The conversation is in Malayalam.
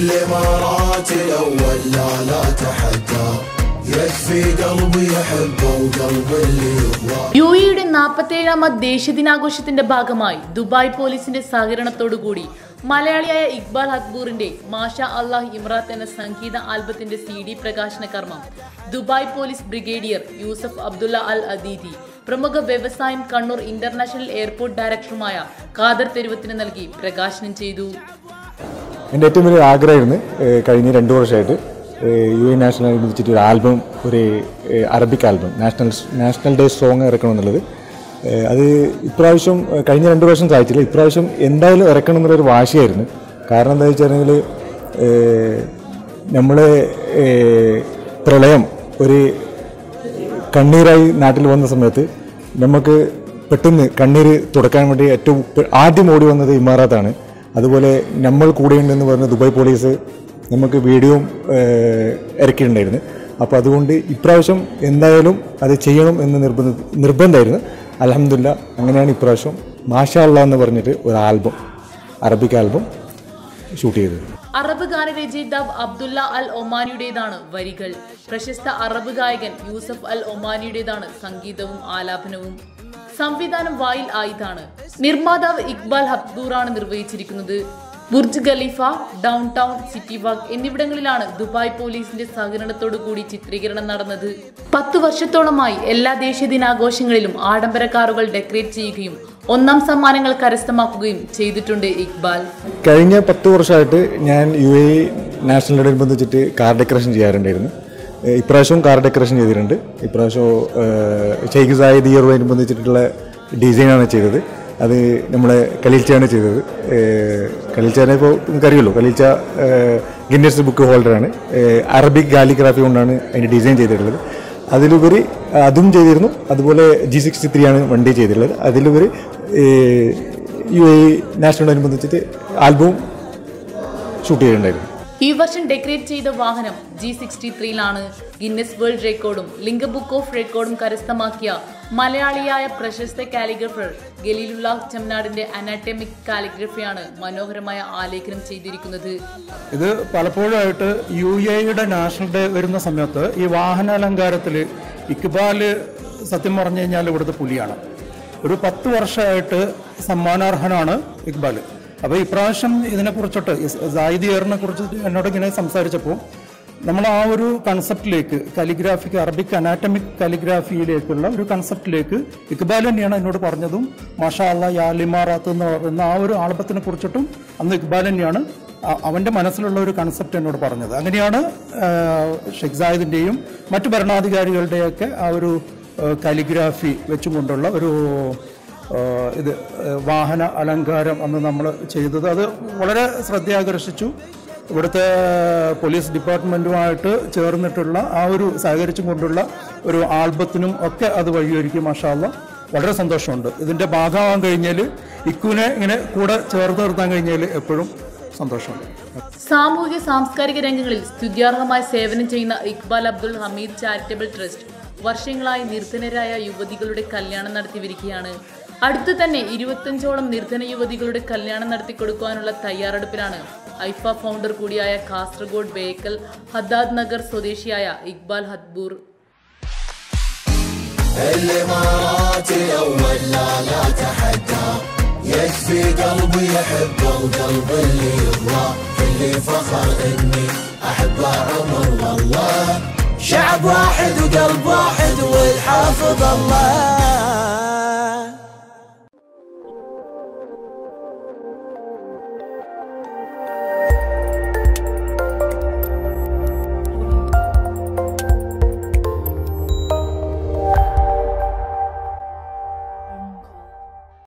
الامارات الاول لا لا تحدى يكفي قلبي يحبه وقلب اللي يهواه യു എയുടെ നാൽപ്പത്തേഴാമത് ദേശീയ ദിനാഘോഷത്തിന്റെ ഭാഗമായി ദുബായ് പോലീസിന്റെ സഹകരണത്തോടുകൂടി മലയാളിയായ ഇക്ബാൽ ഹക്ബൂറിന്റെ മാഷ അള്ളാഹ് ഇമ്രാത്ത് എന്ന സംഗീത ആൽബത്തിന്റെ സി ഡി പ്രകാശന കർമ്മം Dubai police brigadier Yousuf Abdullah Al Adidi പ്രമുഖ വ്യവസായം കണ്ണൂർ ഇന്റർനാഷണൽ എയർപോർട്ട് ഡയറക്ടറുമായ ഖാദർ തെരുവത്തിന് നൽകി പ്രകാശനം ചെയ്തു എൻ്റെ ഏറ്റവും വലിയ ആഗ്രഹമായിരുന്നു ഏഹ് കഴിഞ്ഞ രണ്ട് വർഷമായിട്ട് ഏഹ് യു എ നാഷണൽ അനുബന്ധിച്ചിട്ട് ഒരു ആൽബം ഒരു ഏഹ് Arabic album national national day song ഇറക്കണം എന്നുള്ളത് ഏഹ് അത് ഇപ്രാവശ്യം ഏഹ് കഴിഞ്ഞ രണ്ട് വർഷം സാധിച്ചില്ല ഇപ്രാവശ്യം എന്തായാലും ഇറക്കണം എന്നുള്ളൊരു വാശിയായിരുന്നു കാരണം എന്താ വെച്ചിട്ടുണ്ടെങ്കിൽ നമ്മളെ ഏഹ് പ്രളയം ഒരു കണ്ണീരായി നാട്ടിൽ വന്ന സമയത്ത് നമുക്ക് പെട്ടെന്ന് കണ്ണീര് തുടക്കാൻ വേണ്ടി ഏറ്റവും പെ- ആദ്യം ഓടി വന്നത് ഇമാറാത്താണ് അതുപോലെ നമ്മൾ കൂടെയുണ്ടെന്ന് പറഞ്ഞ ദുബായ് പോലീസ് നമുക്ക് വീഡിയോയും ഏഹ്, ഇറക്കിയിട്ടുണ്ടായിരുന്നു അപ്പോൾ അതുകൊണ്ട് ഇപ്രാവശ്യം എന്തായാലും അത് ചെയ്യണം എന്ന് നിർബന്ധ നിർബന്ധമായിരുന്നു അലഹമില്ല അങ്ങനെയാണ് ഇപ്രാവശ്യം മാഷാ അള്ളാ എന്ന് പറഞ്ഞിട്ട് ഒരു ആൽബം അറബിക് ആൽബം ഷൂട്ട് ചെയ്തത് അറബ് ഗാനരചയിതാവ് അബ്ദുള്ള അൽ ഒമാനിയുടേതാണ് വരികൾ പ്രശസ്ത അറബ് ഗായകൻ യൂസഫ് അൽ ഒമാനിയുടേതാണ് സംഗീതവും ആലാപനവും സംവിധാനം വായിൽ ആയിതാണ് നിർമ്മാതാവ് ഇക്ബാൽ ഹബ്ദൂറാണ് നിർവഹിച്ചിരിക്കുന്നത് Burj Khalifa downtown city walk എന്നിവിടങ്ങളിലാണ് ദുബായ് പോലീസിന്റെ സഹകരണത്തോടു കൂടി ചിത്രീകരണം നടന്നത് പത്തു വർഷത്തോളമായി എല്ലാ ദേശീയ ദിനാഘോഷങ്ങളിലും ആഡംബര കാറുകൾ ഡെക്കറേറ്റ് ചെയ്യുകയും ഒന്നാം സമ്മാനങ്ങൾ കരസ്ഥമാക്കുകയും ചെയ്തിട്ടുണ്ട് ഇക്ബാൽ കഴിഞ്ഞ പത്ത് വർഷമായിട്ട് ഞാൻ യു എ നാഷണലോടനുബന്ധിച്ചിട്ട് കാർ ഡെക്കറേഷൻ ചെയ്യാറുണ്ടായിരുന്നു ഏഹ് ഇപ്രാവശ്യവും കാർ ഡെക്കറേഷൻ ചെയ്തിട്ടുണ്ട് ഇപ്രാവശ്യം ഷെയ്ഖ് സായിദ് ഇയറുമാനുബന്ധിച്ചിട്ടുള്ള ഡിസൈനാണ് ചെയ്തത് അത് നമ്മളെ കലീൽച്ചയാണ് ചെയ്തത് ഏഹ് കലീൽച്ചാനെ ഇപ്പോൾ നിങ്ങൾക്കറിയുമല്ലോ കലീൽച്ച ഗിന്നസ് ബുക്ക് ഹോൾഡറാണ് ഏഹ് അറബിക് ഗാലിഗ്രാഫി കൊണ്ടാണ് അതിൻ്റെ ഡിസൈൻ ചെയ്തിട്ടുള്ളത് അതിലുപരി അതും ചെയ്തിരുന്നു അതുപോലെ ജി സിക്സ്റ്റി ത്രീ ആണ് വണ്ടി ചെയ്തിട്ടുള്ളത് അതിലുപരി യു എ നാഷണലോടനുബന്ധിച്ചിട്ട് ആൽബവും ഷൂട്ട് ചെയ്തിട്ടുണ്ടായിരുന്നു ഈ വർഷം ഡെക്കറേറ്റ് ചെയ്ത വാഹനം ജി സിക്സ്റ്റി ത്രീയിലാണ് ഗിന്നസ് വേൾഡ് റെക്കോർഡും ലിംഗ ബുക്ക് ഓഫ് റെക്കോർഡും കരസ്ഥമാക്കിയ മലയാളിയായ പ്രശസ്ത കാലിഗ്രഫർ ഗലീലുള്ള ചെമ്മനാടിന്റെ അനാറ്റമിക് കാലിഗ്രഫിയാണ് മനോഹരമായ ആലേഖനം ചെയ്തിരിക്കുന്നത് ഇത് പലപ്പോഴായിട്ട് യു എയുടെ നാഷണൽ ഡേ വരുന്ന സമയത്ത് ഈ വാഹനാലങ്കാരത്തിൽ ഇക്ബാല് സത്യം പറഞ്ഞു കഴിഞ്ഞാൽ ഇവിടുത്തെ പുലിയാണ് ഒരു പത്ത് വർഷമായിട്ട് സമ്മാനാർഹനാണ് ഇക്ബാൽ അപ്പോൾ ഇപ്രാവശ്യം ഇതിനെക്കുറിച്ചിട്ട് സായിദിയറിനെ കുറിച്ച് എന്നോട് ഇങ്ങനെ സംസാരിച്ചപ്പോൾ നമ്മൾ ആ ഒരു കൺസെപ്റ്റിലേക്ക് കലിഗ്രാഫിക്ക് അറബിക് അനാറ്റമിക് കലിഗ്രാഫിയിലേക്കുള്ള ഒരു കൺസെപ്റ്റിലേക്ക് ഇക്ബാൽ തന്നെയാണ് എന്നോട് പറഞ്ഞതും മാഷാ അല്ല യാലിമാറാത്ത് എന്ന് പറയുന്ന ആ ഒരു ആൽബത്തിനെ കുറിച്ചിട്ടും അന്ന് ഇക്ബാൽ തന്നെയാണ് അ- അവന്റെ മനസ്സിലുള്ള ഒരു കൺസെപ്റ്റ് എന്നോട് പറഞ്ഞത് അങ്ങനെയാണ് ആ, ഷെയ്ഖ് സായിദിന്റെയും മറ്റു ഭരണാധികാരികളുടെയൊക്കെ ആ ഒരു കലിഗ്രാഫി വെച്ചുകൊണ്ടുള്ള ഒരു ആ, ഇത് ആ, വാഹന അലങ്കാരം അന്ന് നമ്മൾ ചെയ്തത് അത് വളരെ ശ്രദ്ധയാകർഷിച്ചു ഇവിടുത്തെ പോലീസ് ഡിപ്പാർട്ട്മെന്റുമായിട്ട് ചേർന്നിട്ടുള്ള ആ ഒരു സഹകരിച്ചും കൊണ്ടുള്ള ഒരു ആൽബത്തിനും ഒക്കെ അത് വഴിയൊരുക്കി മാഷാല്ല വളരെ സന്തോഷമുണ്ട് ഇതിന്റെ ഭാഗമാകാൻ കഴിഞ്ഞാൽ ഇക്കുവിനെ ഇങ്ങനെ കൂടെ ചേർത്ത് നിർത്താൻ കഴിഞ്ഞാൽ എപ്പോഴും സന്തോഷമുണ്ട് സാമൂഹിക സാംസ്കാരിക രംഗങ്ങളിൽ സ്തുത്യാർഹമായ സേവനം ചെയ്യുന്ന ഇക്ബാൽ അബ്ദുൾ ഹമീദ് ചാരിറ്റബിൾ ട്രസ്റ്റ് വർഷങ്ങളായി നിർധനരായ യുവതികളുടെ കല്യാണം നടത്തി വരികയാണ് അടുത്തു തന്നെ ഇരുപത്തഞ്ചോളം നിർധന യുവതികളുടെ കല്യാണം നടത്തി കൊടുക്കുവാനുള്ള തയ്യാറെടുപ്പിലാണ് ഐഫ ഫൗണ്ടർ കൂടിയായ കാസർഗോഡ് ബേക്കൽ ഹദ്ദാദ് നഗർ സ്വദേശിയായ ഇക്ബാൽ ഹദ്ബൂർ الامارات الاول لا لا تحدى يكفي قلبي يحبه وقلب اللي يهواه كلي فخر اني احبه عمر والله شعب واحد وقلب واحد والحافظ الله